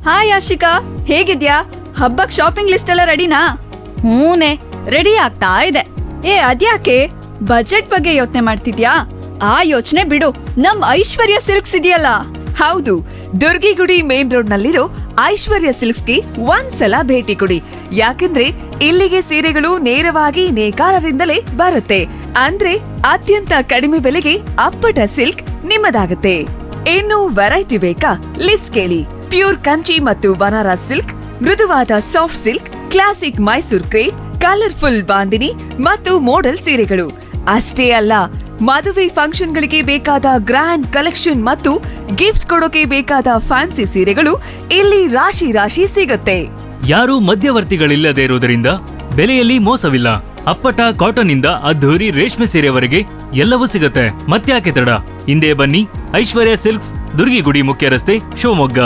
hi Ashika ಹೇಗಿದ್ಯಾ ಹಬ್ಬಕ್ shopping list ಎಲ್ಲ ರೆಡಿನಾ ಹೂನೆ ರೆಡಿ ಆಗ್ತಾ ಇದೆ ಏ ಅದ್ಯಾಕೆ ಬಜೆಟ್ ಬಗ್ಗೆ ಯೋಚನೆ ಮಾಡ್ತಿದ್ಯಾ ಆ ಯೋಚನೆ ಬಿಡು ನಮ್ ಐಶ್ವರ್ಯ ಸಿಲ್ಕ್ಸ್ ಇದೆಯಲ್ಲ ಹೌದು ದುರ್ಗಿಗುಡಿ ಮೇನ್ ರೋಡ್ ನಲ್ಲಿರೋ ಐಶ್ವರ್ಯ ಸಿಲ್ಕ್ಸ್ಗೆ ಒಂದ್ಸಲ ಭೇಟಿ ಕೊಡಿ ಯಾಕಂದ್ರೆ ಇಲ್ಲಿಗೆ ಸೀರೆಗಳು ನೇರವಾಗಿ ನೇಕಾರರಿಂದಲೇ ಬರುತ್ತೆ ಅಂದ್ರೆ ಅತ್ಯಂತ ಕಡಿಮೆ ಬೆಲೆಗೆ ಅಪ್ಪಟ ಸಿಲ್ಕ್ ನಿಮ್ಮದಾಗುತ್ತೆ ಇನ್ನು ವೆರೈಟಿ ಬೇಕಾ ಲಿಸ್ಟ್ ಕೇಳಿ ಪ್ಯೂರ್ ಕಂಚಿ ಮತ್ತು ಬನಾರಸ್ ಸಿಲ್ಕ್ ಮೃದುವಾದ soft silk classic Mysore crepe colourful bandhani ಮತ್ತು ಮೋಡಲ್ ಸೀರೆಗಳು ಅಷ್ಟೇ ಅಲ್ಲ ಮದುವೆ ಫಂಕ್ಷನ್ಗಳಿಗೆ ಬೇಕಾದ ಗ್ರ್ಯಾಂಡ್ ಕಲೆಕ್ಷನ್ ಮತ್ತು ಗಿಫ್ಟ್ ಕೊಡೋಕೆ ಬೇಕಾದ ಫ್ಯಾನ್ಸಿ ಸೀರೆಗಳು ಇಲ್ಲಿ ರಾಶಿ ರಾಶಿ ಸಿಗುತ್ತೆ ಯಾರೂ ಮಧ್ಯವರ್ತಿಗಳಿಲ್ಲದೆ ಇರುವುದರಿಂದ ಬೆಲೆಯಲ್ಲಿ ಮೋಸವಿಲ್ಲ ಅಪ್ಪಟ ಕಾಟನ್ ಇಂದ ಅದ್ಧೂರಿ ರೇಷ್ಮೆ ಸೀರೆವರೆಗೆ ಎಲ್ಲವೂ ಸಿಗುತ್ತೆ ಮತ್ತ್ಯಾಕೆ ತಡ ಹಿಂದೆ ಬನ್ನಿ ಐಶ್ವರ್ಯ ಸಿಲ್ಕ್ಸ್ ದುರ್ಗಿಗುಡಿ ಮುಖ್ಯ ರಸ್ತೆ ಶಿವಮೊಗ್ಗ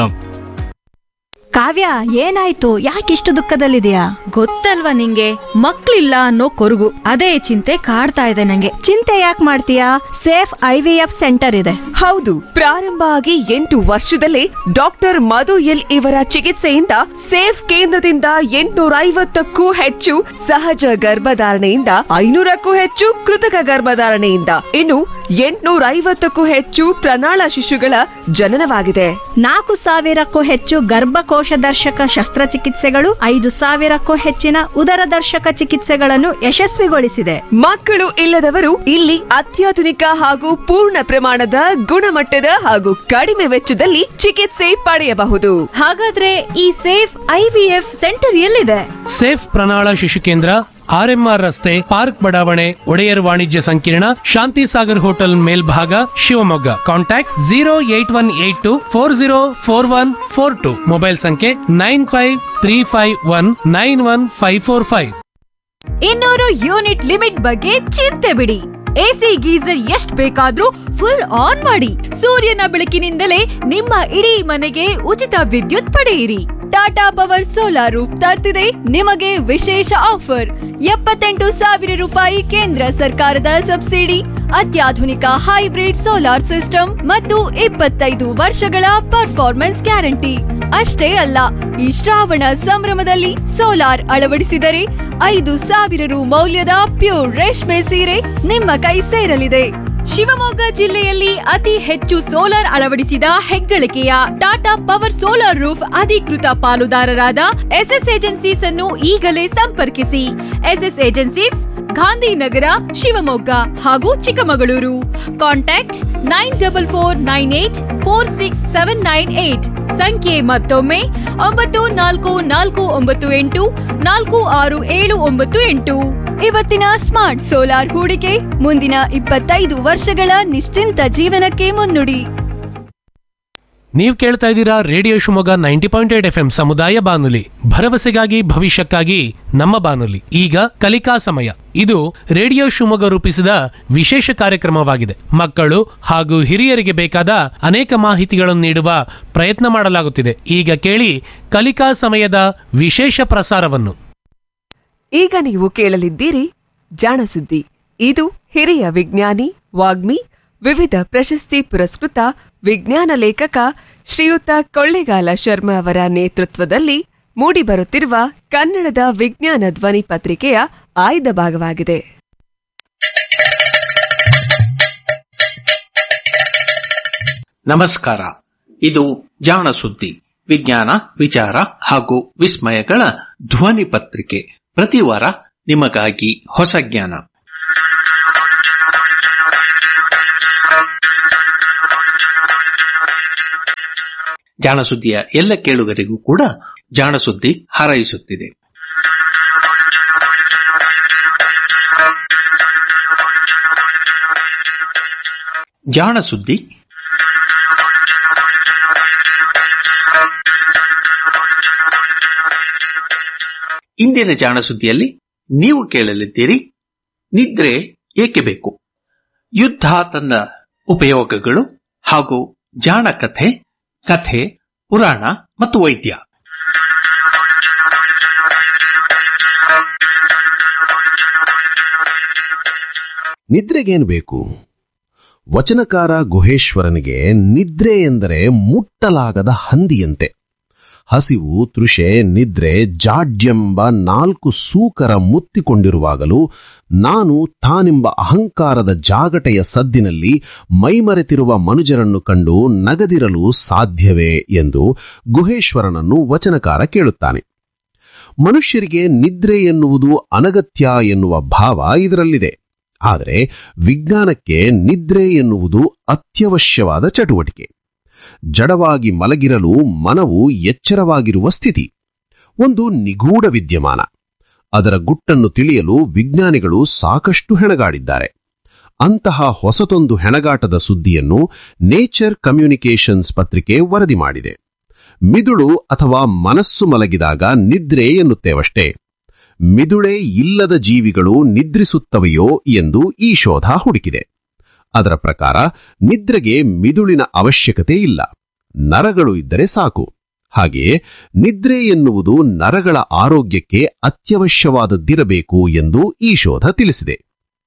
ಕಾವ್ಯ ಏನಾಯ್ತು ಯಾಕಿಷ್ಟು ದುಃಖದಲ್ಲಿದೆಯಾ ಗೊತ್ತಲ್ವಾ ನಿಂಗೆ ಮಕ್ಳಿಲ್ಲ ಅನ್ನೋ ಕೊರಗು ಅದೇ ಚಿಂತೆ ಕಾಡ್ತಾ ಇದೆ ನಂಗೆ ಚಿಂತೆ ಯಾಕೆ ಮಾಡ್ತೀಯಾ Safe I V F centre ಇದೆ ಹೌದು ಪ್ರಾರಂಭ ಆಗಿ ಎಂಟು ವರ್ಷದಲ್ಲೇ ಡಾಕ್ಟರ್ ಮಧು ಎಲ್ ಇವರ ಚಿಕಿತ್ಸೆಯಿಂದ ಸೇಫ್ ಕೇಂದ್ರದಿಂದ ಎಂಟುನೂರ ಐವತ್ತಕ್ಕೂ ಹೆಚ್ಚು ಸಹಜ ಗರ್ಭಧಾರಣೆಯಿಂದ ಐನೂರಕ್ಕೂ ಹೆಚ್ಚು ಕೃತಕ ಗರ್ಭಧಾರಣೆಯಿಂದ ಇನ್ನು ಎಂಟುನೂರ ಐವತ್ತಕ್ಕೂ ಹೆಚ್ಚು ಪ್ರಣಾಳ ಶಿಶುಗಳ ಜನನವಾಗಿದೆ ನಾಲ್ಕು ಸಾವಿರಕ್ಕೂ ಹೆಚ್ಚು ಗರ್ಭಕೋಶ ದರ್ಶಕ ಶಸ್ತ್ರಚಿಕಿತ್ಸೆಗಳು ಐದು ಸಾವಿರಕ್ಕೂ ಹೆಚ್ಚಿನ ಉದರ ದರ್ಶಕ ಚಿಕಿತ್ಸೆಗಳನ್ನು ಯಶಸ್ವಿಗೊಳಿಸಿದೆ ಮಕ್ಕಳು ಇಲ್ಲದವರು ಇಲ್ಲಿ ಅತ್ಯಾಧುನಿಕ ಹಾಗೂ ಪೂರ್ಣ ಪ್ರಮಾಣದ ಗುಣಮಟ್ಟದ ಹಾಗೂ ಕಡಿಮೆ ವೆಚ್ಚದಲ್ಲಿ ಚಿಕಿತ್ಸೆ ಪಡೆಯಬಹುದು ಹಾಗಾದ್ರೆ ಈ Safe I V F centre ಎಲ್ಲಿದೆ ಸೇಫ್ ಪ್ರಣಾಳ ಶಿಶು ಕೇಂದ್ರ ಆರ್ಎಂಆರ್ ರಸ್ತೆ ಪಾರ್ಕ್ ಬಡಾವಣೆ ಒಡೆಯರ್ ವಾಣಿಜ್ಯ ಸಂಕೀರ್ಣ ಶಾಂತಿ ಸಾಗರ್ ಹೋಟೆಲ್ ಮೇಲ್ಭಾಗ Shivamogga contact zero eight one eight two four zero four one four two mobile ಸಂಖ್ಯೆ nine five three five one nine one five four five ಇನ್ನೂರು ಯೂನಿಟ್ ಲಿಮಿಟ್ ಬಗ್ಗೆ ಚಿಂತೆ ಬಿಡಿ ಎಸಿ ಗೀಸರ್ ಎಷ್ಟ್ ಬೇಕಾದ್ರೂ ಫುಲ್ ಆನ್ ಮಾಡಿ ಸೂರ್ಯನ ಬೆಳಕಿನಿಂದಲೇ ನಿಮ್ಮ ಇಡೀ ಮನೆಗೆ ಉಚಿತ ವಿದ್ಯುತ್ ಪಡೆಯಿರಿ ಟಾಟಾ ಪವರ್ ಸೋಲಾರ್ ರೂಫ್ ತರ್ತಿದೆ ನಿಮಗೆ ವಿಶೇಷ ಆಫರ್ ಎಪ್ಪತ್ತೆಂಟು ಸಾವಿರ ರೂಪಾಯಿ ಕೇಂದ್ರ ಸರ್ಕಾರದ ಸಬ್ಸಿಡಿ ಅತ್ಯಾಧುನಿಕ ಹೈಬ್ರಿಡ್ ಸೋಲಾರ್ ಸಿಸ್ಟಮ್ ಮತ್ತು ಇಪ್ಪತ್ತೈದು ವರ್ಷಗಳ ಪರ್ಫಾರ್ಮೆನ್ಸ್ ಗ್ಯಾರಂಟಿ ಅಷ್ಟೇ ಅಲ್ಲ ಈ ಶ್ರಾವಣ ಸಂಭ್ರಮದಲ್ಲಿ ಸೋಲಾರ್ ಅಳವಡಿಸಿದರೆ ಐದು ಸಾವಿರ ರು ಮೌಲ್ಯದ ಪ್ಯೂರ್ ರೇಷ್ಮೆ ಸೀರೆ ನಿಮ್ಮ ಕೈ ಸೇರಲಿದೆ ಶಿವಮೊಗ್ಗ ಜಿಲ್ಲೆಯಲ್ಲಿ ಅತಿ ಹೆಚ್ಚು ಸೋಲಾರ್ ಅಳವಡಿಸಿದ ಹೆಗ್ಗಳಿಕೆಯ ಟಾಟಾ ಪವರ್ ಸೋಲಾರ್ ರೂಫ್ ಅಧಿಕೃತ ಪಾಲುದಾರರಾದ ಎಸ್ಎಸ್ ಏಜೆನ್ಸೀಸ್ ಅನ್ನು ಈಗಲೇ ಸಂಪರ್ಕಿಸಿ ಎಸ್ಎಸ್ ಏಜೆನ್ಸೀಸ್ ಗಾಂಧಿನಗರ ಶಿವಮೊಗ್ಗ ಹಾಗೂ Chikkamagaluru contact nine double four nine eight four six seven nine eight ಸಂಖ್ಯೆ ಮತ್ತೊಮ್ಮೆ ಒಂಬತ್ತು ನಾಲ್ಕು ನಾಲ್ಕು ಒಂಬತ್ತು ಎಂಟು ನಾಲ್ಕು ಆರು ಏಳು ಒಂಬತ್ತು ಎಂಟು ಇವತ್ತಿನ ಸ್ಮಾರ್ಟ್ ಸೋಲಾರ್ ಹೂಡಿಕೆ ಮುಂದಿನ ಇಪ್ಪತ್ತೈದು ವರ್ಷಗಳ ನಿಶ್ಚಿಂತ ಜೀವನಕ್ಕೆ ಮುನ್ನುಡಿ ನೀವು ಕೇಳ್ತಾ ಇದ್ದೀರಾ radio Shivamogga ninety point eight F M ಸಮುದಾಯ ಬಾನುಲಿ ಭರವಸೆಗಾಗಿ ಭವಿಷ್ಯಕ್ಕಾಗಿ ನಮ್ಮ ಬಾನುಲಿ ಈಗ ಕಲಿಕಾ ಸಮಯ ಇದು ರೇಡಿಯೋ ಶಿವಮೊಗ್ಗ ರೂಪಿಸಿದ ವಿಶೇಷ ಕಾರ್ಯಕ್ರಮವಾಗಿದೆ ಮಕ್ಕಳು ಹಾಗೂ ಹಿರಿಯರಿಗೆ ಬೇಕಾದ ಅನೇಕ ಮಾಹಿತಿಗಳನ್ನು ನೀಡುವ ಪ್ರಯತ್ನ ಮಾಡಲಾಗುತ್ತಿದೆ ಈಗ ಕೇಳಿ ಕಲಿಕಾ ಸಮಯದ ವಿಶೇಷ ಪ್ರಸಾರವನ್ನು ಈಗ ನೀವು ಕೇಳಲಿದ್ದೀರಿ ಜಾಣಸುದ್ದಿ ಇದು ಹಿರಿಯ ವಿಜ್ಞಾನಿ ವಾಗ್ಮಿ ವಿವಿಧ ಪ್ರಶಸ್ತಿ ಪುರಸ್ಕೃತ ವಿಜ್ಞಾನ ಲೇಖಕ ಶ್ರೀಯುತ ಕೊಳ್ಳೆಗಾಲ ಶರ್ಮಾ ಅವರ ನೇತೃತ್ವದಲ್ಲಿ ಮೂಡಿಬರುತ್ತಿರುವ ಕನ್ನಡದ ವಿಜ್ಞಾನ ಧ್ವನಿ ಪತ್ರಿಕೆಯ ಆಯ್ದ ಭಾಗವಾಗಿದೆ ನಮಸ್ಕಾರ ಇದು ಜಾಣ ಸುದ್ದಿ ವಿಜ್ಞಾನ ವಿಚಾರ ಹಾಗೂ ವಿಸ್ಮಯಗಳ ಧ್ವನಿ ಪತ್ರಿಕೆ ಪ್ರತಿ ವಾರ ನಿಮಗಾಗಿ ಹೊಸ ಜ್ಞಾನ ಜಾಣ ಸುದ್ದಿಯ ಎಲ್ಲ ಕೇಳುಗರಿಗೂ ಕೂಡ ಜಾಣ ಸುದ್ದಿ ಹಾರೈಸುತ್ತಿದೆ ಜಾಣ ಸುದ್ದಿ ಇಂದಿನ ಜಾಣ ಸುದ್ದಿಯಲ್ಲಿ ನೀವು ಕೇಳಲಿದ್ದೀರಿ ನಿದ್ರೆ ಏಕೆ ಬೇಕು ಯುದ್ಧ ತನ್ನ ಉಪಯೋಗಗಳು ಹಾಗೂ ಜಾಣ ಕಥೆ ಕಥೆ ಪುರಾಣ ಮತ್ತು ವೈದ್ಯ ನಿದ್ರೆಗೇನು ಬೇಕು ವಚನಕಾರ ಗುಹೇಶ್ವರನಿಗೆ ನಿದ್ರೆ ಎಂದರೆ ಮುಟ್ಟಲಾಗದ ಹಂದಿಯಂತೆ ಹಸಿವು ತೃಷೆ ನಿದ್ರೆ ಜಾಡ್ಯೆಂಬ ನಾಲ್ಕು ಸೂಕರ ಮುತ್ತಿಕೊಂಡಿರುವಾಗಲೂ ನಾನು ತಾನೆಂಬ ಅಹಂಕಾರದ ಜಾಗಟೆಯ ಸದ್ದಿನಲ್ಲಿ ಮೈಮರೆತಿರುವ ಮನುಜರನ್ನು ಕಂಡು ನಗದಿರಲು ಸಾಧ್ಯವೇ ಎಂದು ಗುಹೇಶ್ವರನನ್ನು ವಚನಕಾರ ಕೇಳುತ್ತಾನೆ ಮನುಷ್ಯರಿಗೆ ನಿದ್ರೆ ಎನ್ನುವುದು ಅನಗತ್ಯ ಎನ್ನುವ ಭಾವ ಇದರಲ್ಲಿದೆ ಆದರೆ ವಿಜ್ಞಾನಕ್ಕೆ ನಿದ್ರೆ ಎನ್ನುವುದು ಅತ್ಯವಶ್ಯವಾದ ಚಟುವಟಿಕೆ ಜಡವಾಗಿ ಮಲಗಿರಲು ಮನವು ಎಚ್ಚರವಾಗಿರುವ ಸ್ಥಿತಿ ಒಂದು ನಿಗೂಢ ವಿದ್ಯಮಾನ ಅದರ ಗುಟ್ಟನ್ನು ತಿಳಿಯಲು ವಿಜ್ಞಾನಿಗಳು ಸಾಕಷ್ಟು ಹೆಣಗಾಡಿದ್ದಾರೆ ಅಂತಹ ಹೊಸತೊಂದು ಹೆಣಗಾಟದ ಸುದ್ದಿಯನ್ನು ನೇಚರ್ ಕಮ್ಯುನಿಕೇಷನ್ಸ್ ಪತ್ರಿಕೆ ವರದಿ ಮಾಡಿದೆ ಮಿದುಳು ಅಥವಾ ಮನಸ್ಸು ಮಲಗಿದಾಗ ನಿದ್ರೆ ಎನ್ನುತ್ತೇವಷ್ಟೇ ಮಿದುಳೇ ಇಲ್ಲದ ಜೀವಿಗಳು ನಿದ್ರಿಸುತ್ತವೆಯೋ ಎಂದು ಈ ಶೋಧ ಹುಡುಕಿದೆ ಅದರ ಪ್ರಕಾರ ನಿದ್ರೆಗೆ ಮಿದುಳಿನ ಅವಶ್ಯಕತೆ ಇಲ್ಲ ನರಗಳು ಇದ್ದರೆ ಸಾಕು ಹಾಗೆಯೇ ನಿದ್ರೆ ಎನ್ನುವುದು ನರಗಳ ಆರೋಗ್ಯಕ್ಕೆ ಅತ್ಯವಶ್ಯವಾದದ್ದಿರಬೇಕು ಎಂದು ಈ ಶೋಧ ತಿಳಿಸಿದೆ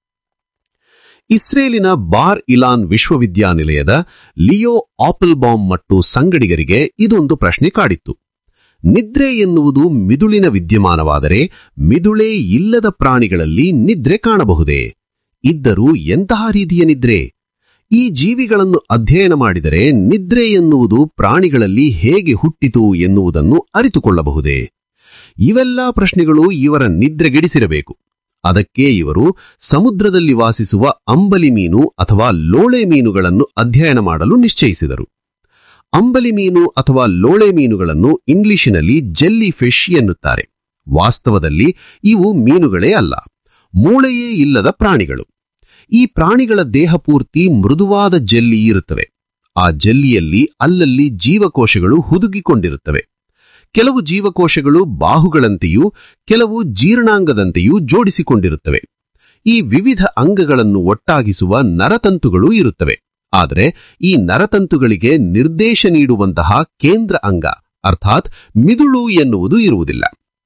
ಇಸ್ರೇಲಿನ ಬಾರ್ ಇಲಾನ್ ವಿಶ್ವವಿದ್ಯಾನಿಲಯದ ಲಿಯೋ ಆಪಲ್ಬಾಂಬ್ ಮತ್ತು ಸಂಗಡಿಗರಿಗೆ ಇದೊಂದು ಪ್ರಶ್ನೆ ಕಾಡಿತ್ತು ನಿದ್ರೆ ಎನ್ನುವುದು ಮಿದುಳಿನ ವಿದ್ಯಮಾನವಾದರೆ ಮಿದುಳೇ ಇಲ್ಲದ ಪ್ರಾಣಿಗಳಲ್ಲಿ ನಿದ್ರೆ ಕಾಣಬಹುದೇ ಇದ್ದರೂ ಎಂತಹ ರೀತಿಯ ನಿದ್ರೆ ಈ ಜೀವಿಗಳನ್ನು ಅಧ್ಯಯನ ಮಾಡಿದರೆ ನಿದ್ರೆ ಎನ್ನುವುದು ಪ್ರಾಣಿಗಳಲ್ಲಿ ಹೇಗೆ ಹುಟ್ಟಿತು ಎನ್ನುವುದನ್ನು ಅರಿತುಕೊಳ್ಳಬಹುದೇ ಇವೆಲ್ಲ ಪ್ರಶ್ನೆಗಳು ಇವರ ನಿದ್ರೆಗೆಡಿಸಿರಬೇಕು ಅದಕ್ಕೆ ಇವರು ಸಮುದ್ರದಲ್ಲಿ ವಾಸಿಸುವ ಅಂಬಲಿ ಮೀನು ಅಥವಾ ಲೋಳೆ ಮೀನುಗಳನ್ನು ಅಧ್ಯಯನ ಮಾಡಲು ನಿಶ್ಚಯಿಸಿದರು ಅಂಬಲಿ ಮೀನು ಅಥವಾ ಲೋಳೆ ಮೀನುಗಳನ್ನು ಇಂಗ್ಲಿಶಿನಲ್ಲಿ ಜೆಲ್ಲಿ ಫಿಶ್ ಎನ್ನುತ್ತಾರೆ ವಾಸ್ತವದಲ್ಲಿ ಇವು ಮೀನುಗಳೇ ಅಲ್ಲ ಮೂಳೆಯೇ ಇಲ್ಲದ ಪ್ರಾಣಿಗಳು ಈ ಪ್ರಾಣಿಗಳ ದೇಹ ಪೂರ್ತಿ ಮೃದುವಾದ ಜೆಲ್ಲಿ ಇರುತ್ತವೆ ಆ ಜೆಲ್ಲಿಯಲ್ಲಿ ಅಲ್ಲಲ್ಲಿ ಜೀವಕೋಶಗಳು ಹುದುಗಿಕೊಂಡಿರುತ್ತವೆ ಕೆಲವು ಜೀವಕೋಶಗಳು ಬಾಹುಗಳಂತೆಯೂ ಕೆಲವು ಜೀರ್ಣಾಂಗದಂತೆಯೂ ಜೋಡಿಸಿಕೊಂಡಿರುತ್ತವೆ ಈ ವಿವಿಧ ಅಂಗಗಳನ್ನು ಒಟ್ಟಾಗಿಸುವ ನರತಂತುಗಳು ಇರುತ್ತವೆ ಆದರೆ ಈ ನರತಂತುಗಳಿಗೆ ನಿರ್ದೇಶ ನೀಡುವಂತಹ ಕೇಂದ್ರ ಅಂಗ ಅರ್ಥಾತ್ ಮಿದುಳು ಎನ್ನುವುದು ಇರುವುದಿಲ್ಲ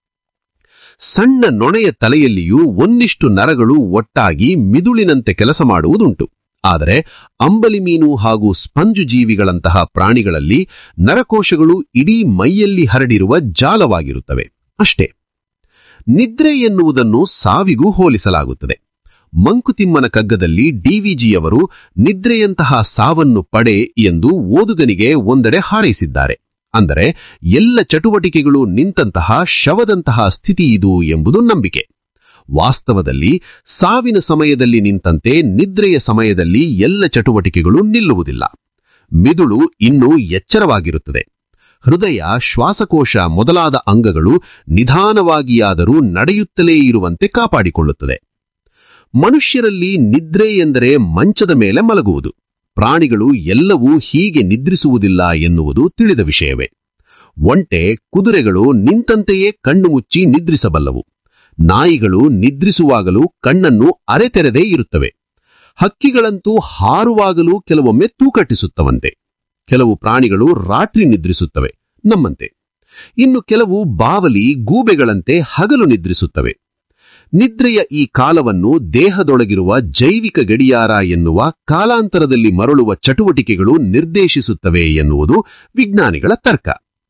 ಸಣ್ಣ ನೊಣೆಯ ತಲೆಯಲ್ಲಿಯೂ ಒಂದಿಷ್ಟು ನರಗಳು ಒಟ್ಟಾಗಿ ಮಿದುಳಿನಂತೆ ಕೆಲಸ ಮಾಡುವುದುಂಟು ಆದರೆ ಅಂಬಲಿ ಮೀನು ಹಾಗೂ ಸ್ಪಂಜು ಜೀವಿಗಳಂತಹ ಪ್ರಾಣಿಗಳಲ್ಲಿ ನರಕೋಶಗಳು ಇಡೀ ಮೈಯಲ್ಲಿ ಹರಡಿರುವ ಜಾಲವಾಗಿರುತ್ತವೆ ಅಷ್ಟೇ ನಿದ್ರೆ ಎನ್ನುವುದನ್ನು ಸಾವಿಗೂ ಹೋಲಿಸಲಾಗುತ್ತದೆ ಮಂಕುತಿಮ್ಮನ ಕಗ್ಗದಲ್ಲಿ ಡಿವಿಜಿಯವರು ನಿದ್ರೆಯಂತಹ ಸಾವನ್ನು ಪಡೆ ಎಂದು ಓದುಗನಿಗೆ ಒಂದೆಡೆ ಹಾರೈಸಿದ್ದಾರೆ ಅಂದರೆ ಎಲ್ಲ ಚಟುವಟಿಕೆಗಳು ನಿಂತಹ ಶವದಂತಹ ಸ್ಥಿತಿ ಇದು ಎಂಬುದು ನಂಬಿಕೆ ವಾಸ್ತವದಲ್ಲಿ ಸಾವಿನ ಸಮಯದಲ್ಲಿ ನಿಂತಂತೆ ನಿದ್ರೆಯ ಸಮಯದಲ್ಲಿ ಎಲ್ಲ ಚಟುವಟಿಕೆಗಳು ನಿಲ್ಲುವುದಿಲ್ಲ ಮಿದುಳು ಇನ್ನೂ ಎಚ್ಚರವಾಗಿರುತ್ತದೆ ಹೃದಯ ಶ್ವಾಸಕೋಶ ಮೊದಲಾದ ಅಂಗಗಳು ನಿಧಾನವಾಗಿಯಾದರೂ ನಡೆಯುತ್ತಲೇ ಇರುವಂತೆ ಕಾಪಾಡಿಕೊಳ್ಳುತ್ತದೆ ಮನುಷ್ಯರಲ್ಲಿ ನಿದ್ರೆ ಎಂದರೆ ಮಂಚದ ಮೇಲೆ ಮಲಗುವುದು ಪ್ರಾಣಿಗಳು ಎಲ್ಲವೂ ಹೀಗೆ ನಿದ್ರಿಸುವುದಿಲ್ಲ ಎನ್ನುವುದು ತಿಳಿದ ವಿಷಯವೇ ಒಂಟೆ ಕುದುರೆಗಳು ನಿಂತಂತೆಯೇ ಕಣ್ಣು ಮುಚ್ಚಿ ನಿದ್ರಿಸಬಲ್ಲವು ನಾಯಿಗಳು ನಿದ್ರಿಸುವಾಗಲೂ ಕಣ್ಣನ್ನು ಅರೆತೆರೆದೇ ಇರುತ್ತವೆ ಹಕ್ಕಿಗಳಂತೂ ಹಾರುವಾಗಲೂ ಕೆಲವೊಮ್ಮೆ ತೂಕಟ್ಟಿಸುತ್ತವಂತೆ ಕೆಲವು ಪ್ರಾಣಿಗಳು ರಾತ್ರಿ ನಿದ್ರಿಸುತ್ತವೆ ನಮ್ಮಂತೆ ಇನ್ನು ಕೆಲವು ಬಾವಲಿ ಗೂಬೆಗಳಂತೆ ಹಗಲು ನಿದ್ರಿಸುತ್ತವೆ ನಿದ್ರೆಯ ಈ ಕಾಲವನ್ನು ದೇಹದೊಳಗಿರುವ ಜೈವಿಕ ಗಡಿಯಾರ ಎನ್ನುವ ಕಾಲಾಂತರದಲ್ಲಿ ಮರಳುವ ಚಟುವಟಿಕೆಗಳು ನಿರ್ದೇಶಿಸುತ್ತವೆ ಎನ್ನುವುದು ವಿಜ್ಞಾನಿಗಳ ತರ್ಕ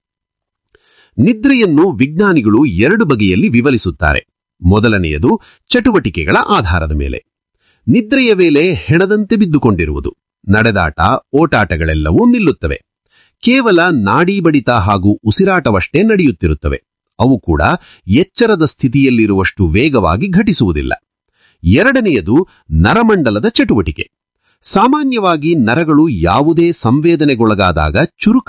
ನಿದ್ರೆಯನ್ನು ವಿಜ್ಞಾನಿಗಳು ಎರಡು ಬಗೆಯಲ್ಲಿ ವಿವರಿಸುತ್ತಾರೆ ಮೊದಲನೆಯದು ಚಟುವಟಿಕೆಗಳ ಆಧಾರದ ಮೇಲೆ ನಿದ್ರೆಯ ವೇಳೆ ಹೆಣದಂತೆ ಬಿದ್ದುಕೊಂಡಿರುವುದು ನಡೆದಾಟ ಓಟಾಟಗಳೆಲ್ಲವೂ ನಿಲ್ಲುತ್ತವೆ ಕೇವಲ ನಾಡಿ ಬಡಿತ ಹಾಗೂ ಉಸಿರಾಟವಷ್ಟೇ ನಡೆಯುತ್ತಿರುತ್ತವೆ ಅವು ಕೂಡ ಎಚ್ಚರದ ಸ್ಥಿತಿಯಲ್ಲಿರುವಷ್ಟು ವೇಗವಾಗಿ ಘಟಿಸುವುದಿಲ್ಲ ಎರಡನೆಯದು ನರಮಂಡಲದ ಚಟುವಟಿಕೆ ಸಾಮಾನ್ಯವಾಗಿ ನರಗಳು ಯಾವುದೇ ಸಂವೇದನೆಗೊಳಗಾದಾಗ ಚುರುಕಾಗಿ